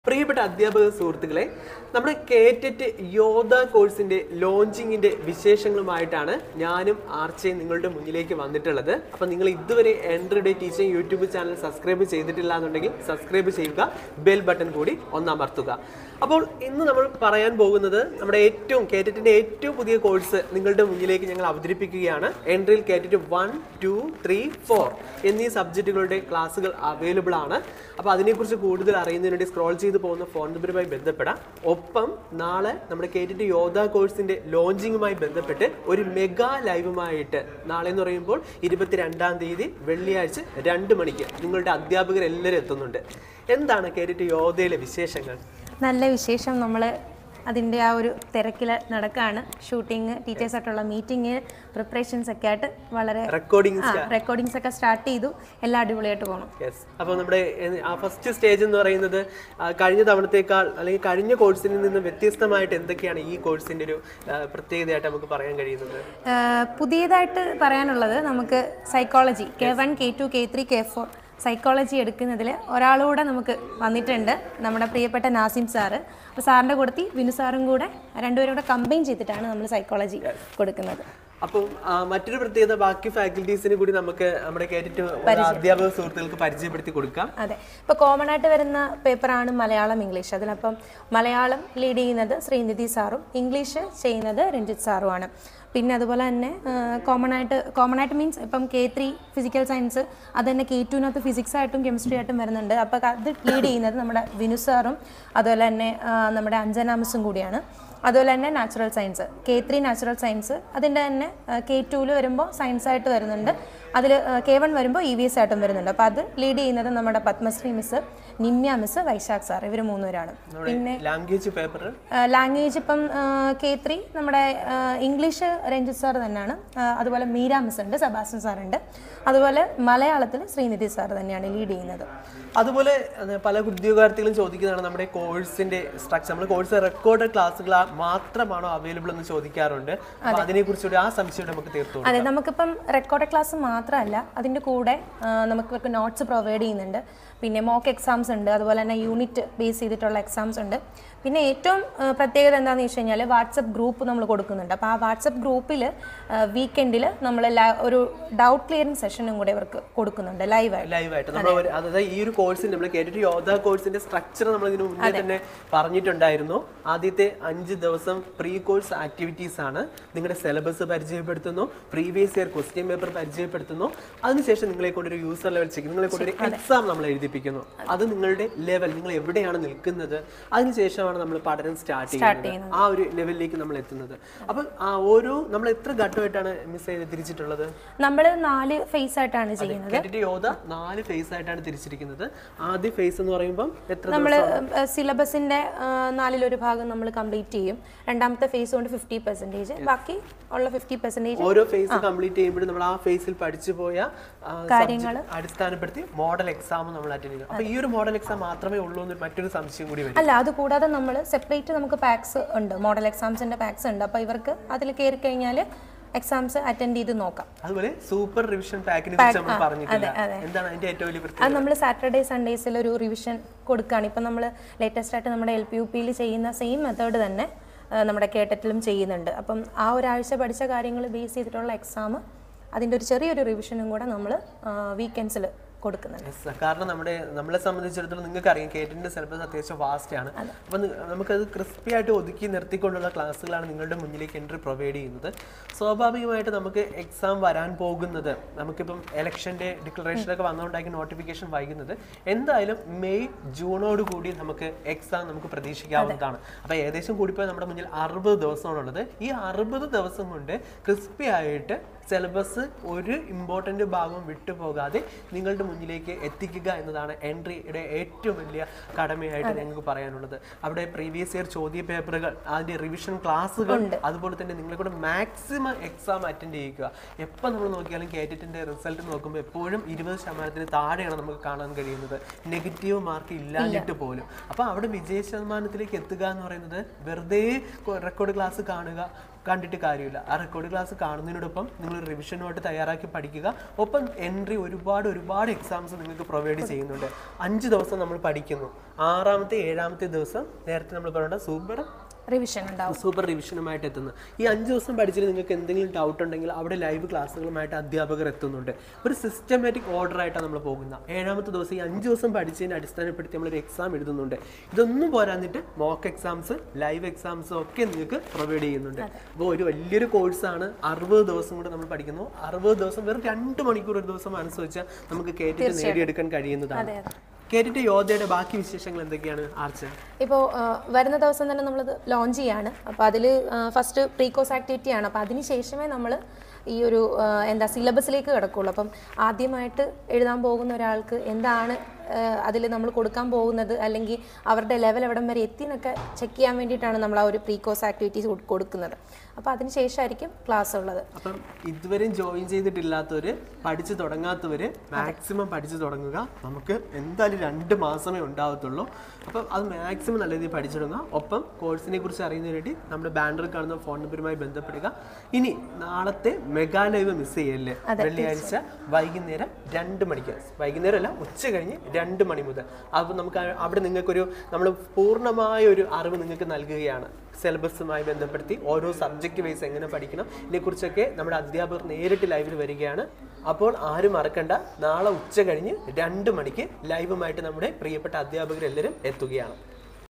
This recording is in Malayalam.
പ്രിയപ്പെട്ട അധ്യാപക സുഹൃത്തുക്കളെ നമ്മുടെ കേറ്ററ്റ് യോധ കോഴ്സിന്റെ ലോഞ്ചിങ്ങിന്റെ വിശേഷങ്ങളുമായിട്ടാണ് ഞാനും ആർച്ചയും നിങ്ങളുടെ മുന്നിലേക്ക് വന്നിട്ടുള്ളത് അപ്പൊ നിങ്ങൾ ഇതുവരെ എൻട്രിയുടെ ടീച്ചിങ് യൂട്യൂബ് ചാനൽ സബ്സ്ക്രൈബ് ചെയ്തിട്ടില്ല എന്നുണ്ടെങ്കിൽ സബ്സ്ക്രൈബ് ചെയ്യുക ബെൽ ബട്ടൺ കൂടി ഒന്നമർത്തുക അപ്പോൾ ഇന്ന് നമ്മൾ പറയാൻ പോകുന്നത് നമ്മുടെ ഏറ്റവും കേറ്ററ്റിന്റെ ഏറ്റവും പുതിയ കോഴ്സ് നിങ്ങളുടെ മുന്നിലേക്ക് ഞങ്ങൾ അവതരിപ്പിക്കുകയാണ് എൻട്രിയിൽ KTET one two three four എന്നീ സബ്ജക്റ്റുകളുടെ ക്ലാസ്സുകൾ അവൈലബിൾ ആണ് അപ്പോൾ അതിനെക്കുറിച്ച് കൂടുതൽ അറിയുന്നതിന് വേണ്ടി സ്ക്രോൾ ചെയ്ത് പോകുന്ന ഫോൺ നമ്പറുമായി ബന്ധപ്പെടാം ഒപ്പം നാളെ നമ്മുടെ കേറ്റിന്റെ യോധ കോഴ്സിന്റെ ലോഞ്ചിങ്ങുമായി ബന്ധപ്പെട്ട് ഒരു മെഗാ ലൈവുമായിട്ട് നാളെ എന്ന് പറയുമ്പോൾ ഇരുപത്തിരണ്ടാം തീയതി വെള്ളിയാഴ്ച രണ്ട് മണിക്ക് നിങ്ങളുടെ അധ്യാപകർ എല്ലാവരും എത്തുന്നുണ്ട് എന്താണ് കേറ്റിട്ട് യോധയിലെ വിശേഷങ്ങൾ നല്ല വിശേഷം നമ്മൾ അതിൻ്റെ ആ ഒരു തിരക്കിൽ നടക്കുകയാണ് ഷൂട്ടിങ് ടീച്ചേഴ്സായിട്ടുള്ള മീറ്റിംഗ് പ്രിപ്പറേഷൻസ് ഒക്കെ ആയിട്ട് വളരെ റെക്കോർഡിംഗ് റെക്കോർഡിങ്സ് ഒക്കെ സ്റ്റാർട്ട് ചെയ്തു എല്ലാം അടിപൊളിയായിട്ട് പോകണം യെസ് അപ്പോൾ നമ്മുടെ എ- ആ ഫസ്റ്റ് സ്റ്റേജ് എന്ന് പറയുന്നത് ആ, കഴിഞ്ഞ തവണത്തേക്കാൾ അല്ലെങ്കിൽ കഴിഞ്ഞ കോഴ്സിൽ നിന്ന് വ്യത്യസ്തമായിട്ട് എന്തൊക്കെയാണ് ഈ കോഴ്സിന്റെ ഒരു ആ, പ്രത്യേകതയായിട്ട് നമുക്ക് പറയാൻ കഴിയുന്നത് ആഹ് പുതിയതായിട്ട് പറയാനുള്ളത് നമുക്ക് psychology K one K two K three K four psychology എടുക്കുന്നതിൽ ഒരാളുകൂടെ നമുക്ക് വന്നിട്ടുണ്ട് നമ്മുടെ പ്രിയപ്പെട്ട നാസിം സാറ് അപ്പോൾ സാറിൻ്റെ കൂടത്തിൽ വിനു സാറും കൂടെ രണ്ടുപേരും കൂടെ കമ്പൈൻ ചെയ്തിട്ടാണ് നമ്മൾ സൈക്കോളജി കൊടുക്കുന്നത് അപ്പം ആ, മറ്റൊരു പ്രത്യേകത ബാക്കി ഫാക്കൽറ്റീസിന് കൂടി നമുക്ക് നമ്മുടെ കേട്ടിട്ട് അധ്യാപക സുഹൃത്തുക്കൾക്ക് പരിചയപ്പെടുത്തി കൊടുക്കാം അതെ ഇപ്പോൾ കോമൺ ആയിട്ട് വരുന്ന പേപ്പറാണ് മലയാളം ഇംഗ്ലീഷ് അതിലപ്പം മലയാളം ലീഡ് ചെയ്യുന്നത് ശ്രീനിധി സാറും ഇംഗ്ലീഷ് ചെയ്യുന്നത് രഞ്ജിത്ത് സാറുമാണ് പിന്നെ അതുപോലെ തന്നെ കോമൺ ആയിട്ട് കോമൺ ആയിട്ട് മീൻസ് ഇപ്പം കെ ത്രീ ഫിസിക്കൽ സയൻസ് അത് തന്നെ കെ ടുവിനകത്ത് ഫിസിക്സ് ആയിട്ടും കെമിസ്ട്രി ആയിട്ടും വരുന്നുണ്ട് അപ്പോൾ അത് ലീഡ് ചെയ്യുന്നത് നമ്മുടെ വിനു സാറും അതുപോലെ തന്നെ ആ, നമ്മുടെ അഞ്ജനാമസും കൂടിയാണ് അതുപോലെ തന്നെ natural science K three natural science അതിൻ്റെ തന്നെ കെ ടുവിൽ വരുമ്പോൾ സയൻസ് ആയിട്ട് വരുന്നുണ്ട് അതിൽ കെ വൺ വരുമ്പോൾ ഇ വി എസ് ആയിട്ടും വരുന്നുണ്ട് അപ്പോൾ അത് ലീഡ് ചെയ്യുന്നത് നമ്മുടെ Padmasree miss Nimya miss Vaishakh sir ഇവർ മൂന്നുപേരാണ് പിന്നെ ലാംഗ്വേജ് പേപ്പർ ലാംഗ്വേജ് ഇപ്പം കെ ത്രീ നമ്മുടെ ആ, ഇംഗ്ലീഷ് രഞ്ജിത്ത് സാർ തന്നെയാണ് ആ, അതുപോലെ മീര മിസ് ഉണ്ട് സെബാസ്റ്റ്യൻ സാറുണ്ട് അതുപോലെ മലയാളത്തിൽ ശ്രീനിധി സാർ തന്നെയാണ് ലീഡ് ചെയ്യുന്നത് അതുപോലെ അത് പല ഉദ്യോഗാർത്ഥികളും ചോദിക്കുന്നതാണ് നമ്മുടെ കോഴ്സിന്റെ സ്ട്രക്ചർ നമ്മൾ കോഴ്സ് റെക്കോർഡ് ക്ലാസ്സുകൾ മാത്രമാണോ അവൈലബിൾ എന്ന് ചോദിക്കാറുണ്ട് അപ്പൊ അതിനെ കുറിച്ചൊരു ആ സംശയം നമുക്ക് തീർത്തു അതെ നമുക്കിപ്പം റെക്കോർഡ് ക്ലാസ് മാത്രമല്ല അതിൻ്റെ കൂടെ ആ, നമുക്ക് നോട്ട്സ് പ്രൊവൈഡ് ചെയ്യുന്നുണ്ട് പിന്നെ മോക്ക് എക്സാംസ് ഉണ്ട് അതുപോലെ തന്നെ യൂണിറ്റ് ബേസ് ചെയ്തിട്ടുള്ള എക്സാംസ് ഉണ്ട് പിന്നെ ഏറ്റവും ആ, പ്രത്യേകത എന്താണെന്ന് വെച്ച് കഴിഞ്ഞാൽ വാട്സപ്പ് ഗ്രൂപ്പ് നമ്മൾ കൊടുക്കുന്നുണ്ട് അപ്പോൾ ആ വാട്സപ്പ് ഗ്രൂപ്പിൽ വീക്കെൻഡിൽ നമ്മൾ ഒരു ഡൗട്ട് ക്ലിയറിംഗ് സെഷനും കൂടെ ഇവർക്ക് കൊടുക്കുന്നുണ്ട് ലൈവായിട്ട് ലൈവായിട്ട് നമ്മൾ ഒരു- അതായത് ഈ ഒരു കോഴ്സിന് നമ്മൾ കേട്ടിട്ട് യോധ കോഴ്സിന്റെ സ്ട്രക്ചർ നമ്മൾ ഇതിനു മുന്നേ തന്നെ പറഞ്ഞിട്ടുണ്ടായിരുന്നു ആദ്യത്തെ അഞ്ച് ദിവസം പ്രീ കോഴ്സ് ആക്ടിവിറ്റീസ് ആണ് നിങ്ങളുടെ സിലബസ് പരിചയപ്പെടുത്തുന്നു പ്രീവിയസ് ഇയർ ക്വസ്റ്റ്യൻ പേപ്പർ പരിചയപ്പെടുത്തുന്നു അതിനുശേഷം നിങ്ങളെ കൊണ്ടൊരു യൂസർ ലെവൽ ചെക്ക് നിങ്ങളെ കൊണ്ടൊരു എക്സാം നമ്മൾ എഴുതിപ്പിക്കുന്നു അത് നിങ്ങളുടെ ലെവൽ നിങ്ങൾ എവിടെയാണ് നിൽക്കുന്നത് അതിനുശേഷമാണ് നമ്മൾ പഠനം സ്റ്റാർട്ട് ചെയ്യുന്നത് ആ ഒരു ലെവലിലേക്ക് നമ്മൾ എത്തുന്നത് അപ്പം ആ ഓരോ നമ്മൾ എത്ര ഘട്ടമായിട്ടാണ് മിസ് തിരിച്ചിട്ടുള്ളത് നമ്മൾ നാല് ഫേസ് ആയിട്ടാണ് ചെയ്യുന്നത് കേട്ടിട്ട് യോധ നാല് ഫേസ് ആയിട്ടാണ് തിരിച്ചിരിക്കുന്നത് ആദ്യ ഫേസ് എന്ന് പറയുമ്പോൾ എത്ര നമ്മൾ സിലബസിന്റെ നാലിലൊരു ഭാഗം നമ്മൾ കംപ്ലീറ്റ് ചെയ്യും രണ്ടാമത്തെ ഫേസ് കൊണ്ട് ഫിഫ്റ്റി പെർസെൻറ്റേജ് ബാക്കി ഉള്ള ഫിഫ്റ്റി പെർസെൻറ്റേജ് ഓരോ ഫേസ് കംപ്ലീറ്റ് ചെയ്യുമ്പോഴും നമ്മൾ ആ ഫേസിൽ പഠിച്ചു പോയ ആ, കാര്യങ്ങള് subject അടിസ്ഥാനപ്പെടുത്തി മോഡൽ എക്സാം നമ്മൾ അറ്റൻഡ് ചെയ്യുന്നു അപ്പൊ ഈ ഒരു മോഡൽ എക്സാം മാത്രമേ ഉള്ളൂ എന്ന് മറ്റൊരു സംശയം കൂടി വരും അല്ല അത് കൂടാതെ നമ്മൾ സെപ്പറേറ്റ് നമുക്ക് പാക്സ് ഉണ്ട് മോഡൽ എക്സാംസിന്റെ പാക്സ് ഉണ്ട് അപ്പോൾ ഇവർക്ക് അതിൽ കയറി കഴിഞ്ഞാൽ എക്സാംസ് അറ്റൻഡ് ചെയ്ത് നോക്കാം അതുപോലെ സൂപ്പർ റിവിഷൻ പാക്കിനെ കുറിച്ച് നമ്മൾ പറഞ്ഞിട്ടില്ല എന്താണ് അതിന്റെ ഏറ്റവും വലിയ പ്രത്യേകത അത് നമ്മൾ സാറ്റർഡേ സൺഡേസിൽ ഒരു റിവിഷൻ കൊടുക്കുകയാണ് ഇപ്പം നമ്മൾ ലേറ്റസ്റ്റ് ആയിട്ട് നമ്മുടെ എൽ പി യു പിയിൽ ചെയ്യുന്ന സെയിം മെത്തേഡ് തന്നെ ആ, നമ്മുടെ കേട്ടറ്റിലും ചെയ്യുന്നുണ്ട് അപ്പം ആ ഒരാഴ്ച പഠിച്ച കാര്യങ്ങൾ ബേസ് ചെയ്തിട്ടുള്ള എക്സാം അതിൻ്റെ ഒരു ചെറിയൊരു റിവിഷനും കൂടെ നമ്മൾ വീക്കെൻഡ്സിൽ കൊടുക്കുന്നുണ്ട് Yes, കാരണം നമ്മുടെ നമ്മളെ സംബന്ധിച്ചിടത്തോളം നിങ്ങൾക്ക് അറിയാം കേറ്റിന്റെ സിലബസ് അത്യാവശ്യം വാസ്റ്റ് ആണ് അപ്പൊ നി- നമുക്കത് ക്രിസ്പി ആയിട്ട് ഒതുക്കി നിർത്തിക്കൊണ്ടുള്ള ക്ലാസ്സുകളാണ് നിങ്ങളുടെ മുന്നിലേക്ക് എൻട്രി പ്രൊവൈഡ് ചെയ്യുന്നത് സ്വാഭാവികമായിട്ട് നമുക്ക് എക്സാം വരാൻ പോകുന്നത് നമുക്കിപ്പം ഇലക്ഷന്റെ ഡിക്ലറേഷനൊക്കെ വന്നുകൊണ്ടാക്കി നോട്ടിഫിക്കേഷൻ വൈകുന്നത് എന്തായാലും മെയ് ജൂണോട് കൂടി നമുക്ക് എക്സാം നമുക്ക് പ്രതീക്ഷിക്കാവുന്നതാണ് അപ്പൊ ഏകദേശം കൂടിപ്പോയി നമ്മുടെ മുന്നിൽ അറുപത് ദിവസമാണുള്ളത് ഈ അറുപത് ദിവസം കൊണ്ട് ക്രിസ്പി ആയിട്ട് സിലബസ് ഒരു ഇമ്പോർട്ടൻ്റ് ഭാഗം വിട്ടുപോകാതെ നിങ്ങളുടെ മുന്നിലേക്ക് എത്തിക്കുക എന്നതാണ് എൻട്രിയുടെ ഏറ്റവും വലിയ കടമയായിട്ട് ഞങ്ങൾക്ക് പറയാനുള്ളത് അവിടെ പ്രീവിയസ് ഇയർ ചോദ്യ പേപ്പറുകൾ അതിന്റെ റിവിഷൻ ക്ലാസ്സുകൾ അതുപോലെ തന്നെ നിങ്ങളെ കൂടെ മാക്സിമം എക്സാം അറ്റൻഡ് ചെയ്യുക എപ്പോൾ നമ്മൾ നോക്കിയാലും കേറ്ററ്റിന്റെ റിസൾട്ട് നോക്കുമ്പോൾ എപ്പോഴും ഇരുപത് ശതമാനത്തിന് താഴെയാണ് നമുക്ക് കാണാൻ കഴിയുന്നത് നെഗറ്റീവ് മാർക്ക് ഇല്ലാഞ്ഞിട്ട് പോലും അപ്പോൾ അവിടെ വിജയ ശതമാനത്തിലേക്ക് എത്തുക എന്ന് പറയുന്നത് വെറുതെ റെക്കോർഡ് ക്ലാസ് കാണുക കണ്ടിട്ട് കാര്യമില്ല ആ റെക്കോർഡ് ക്ലാസ് കാണുന്നതിനോടൊപ്പം നിങ്ങൾ റിവിഷൻ നോട്ട് തയ്യാറാക്കി പഠിക്കുക ഒപ്പം എൻട്രി ഒരുപാട് ഒരുപാട് എക്സാംസ് നിങ്ങൾക്ക് പ്രൊവൈഡ് ചെയ്യുന്നുണ്ട് അഞ്ച് ദിവസം നമ്മൾ പഠിക്കുന്നു ആറാമത്തെ ഏഴാമത്തെ ദിവസം നേരത്തെ നമ്മൾ പറഞ്ഞ സൂപ്പർ റിവിഷൻ ഉണ്ടാവും സൂപ്പർ റിവിഷനുമായിട്ട് എത്തുന്നത് ഈ അഞ്ച് ദിവസം പഠിച്ചിട്ട് നിങ്ങൾക്ക് എന്തെങ്കിലും ഡൗട്ട് ഉണ്ടെങ്കിൽ അവിടെ ലൈവ് ക്ലാസ്സുകളുമായിട്ട് അധ്യാപകർ എത്തുന്നുണ്ട് ഒരു സിസ്റ്റമാറ്റിക് ഓർഡർ ആയിട്ടാണ് നമ്മൾ പോകുന്നത് ഏഴാമത്തെ ദിവസം ഈ അഞ്ച് ദിവസം പഠിച്ചതിനെ അടിസ്ഥാനപ്പെടുത്തി നമ്മളൊരു എക്സാം എഴുതുന്നുണ്ട് ഇതൊന്നും പോരാന്നിട്ട് മോക്ക് എക്സാംസ് ലൈവ് എക്സാംസ് ഒക്കെ നിങ്ങൾക്ക് പ്രൊവൈഡ് ചെയ്യുന്നുണ്ട് അപ്പോൾ ഒരു വലിയൊരു കോഴ്സാണ് അറുപത് ദിവസം കൊണ്ട് നമ്മൾ പഠിക്കുന്നു അറുപത് ദിവസം വെറും രണ്ട് മണിക്കൂർ ഒരു ദിവസം മനസ്സ് വെച്ചാൽ നമുക്ക് കേട്ടിട്ട് നേടിയെടുക്കാൻ കഴിയുന്നതാണ് അതെ അതെ കേട്ടിട്ട് യോധയുടെ ബാക്കി വിശേഷങ്ങൾ എന്തൊക്കെയാണ് ആർച്ച ഇപ്പോൾ വരുന്ന ദിവസം തന്നെ നമ്മളിത് ലോഞ്ച് ചെയ്യാണ് അപ്പോൾ അതിൽ ഫസ്റ്റ് പ്രീ കോഴ്സ് ആക്ടിവിറ്റി ആണ് അപ്പോൾ അതിന് ശേഷമേ നമ്മൾ ഈ ഒരു ആ, എന്താ സിലബസിലേക്ക് കിടക്കുള്ളൂ അപ്പം ആദ്യമായിട്ട് എഴുതാൻ പോകുന്ന ഒരാൾക്ക് എന്താണ് അതിൽ നമ്മൾ കൊടുക്കാൻ പോകുന്നത് അല്ലെങ്കിൽ അവരുടെ ലെവൽ എവിടം വരെ എത്തി എന്നൊക്കെ ചെക്ക് ചെയ്യാൻ വേണ്ടിയിട്ടാണ് നമ്മൾ ആ ഒരു പ്രീ കോഴ്സ് ആക്ടിവിറ്റീസ് കൊടുക്കുന്നത് അപ്പോൾ അതിന് ശേഷമായിരിക്കും ക്ലാസ് ഉള്ളത് അപ്പം ഇതുവരെയും ജോയിൻ ചെയ്തിട്ടില്ലാത്തവര് പഠിച്ചു തുടങ്ങാത്തവര് മാക്സിമം പഠിച്ചു തുടങ്ങുക നമുക്ക് എന്തായാലും രണ്ട് മാസമേ ഉണ്ടാവത്തുള്ളൂ അപ്പം അത് മാക്സിമം നല്ല രീതിയിൽ പഠിച്ചു തുടങ്ങുക ഒപ്പം കോഴ്സിനെ കുറിച്ച് അറിയുന്നതിന് വേണ്ടി നമ്മുടെ ബാനറിൽ കാണുന്ന ഫോൺ നമ്പറുമായി ബന്ധപ്പെടുക ഇനി നാളത്തെ മെഗാ ലൈവ് മിസ് ചെയ്യല്ലേ വെള്ളിയാഴ്ച വൈകുന്നേരം രണ്ട് മണിക്ക് വൈകുന്നേരം അല്ല ഉച്ച കഴിഞ്ഞ് രണ്ട് മണി മുതൽ അപ്പോൾ നമുക്ക് ആ- അവിടെ നിങ്ങൾക്കൊരു നമ്മൾ പൂർണ്ണമായ ഒരു അറിവ് നിങ്ങൾക്ക് നൽകുകയാണ് സിലബസുമായി ബന്ധപ്പെടുത്തി ഓരോ സബ്ജക്റ്റ് വൈസ് എങ്ങനെ പഠിക്കണം ഇതിനെക്കുറിച്ചൊക്കെ നമ്മുടെ അധ്യാപകർ നേരിട്ട് ലൈവിൽ വരികയാണ് അപ്പോൾ ആരും മറക്കണ്ട നാളെ ഉച്ച കഴിഞ്ഞ് രണ്ട് മണിക്ക് ലൈവുമായിട്ട് നമ്മുടെ പ്രിയപ്പെട്ട അധ്യാപകരെല്ലാവരും എത്തുകയാണ്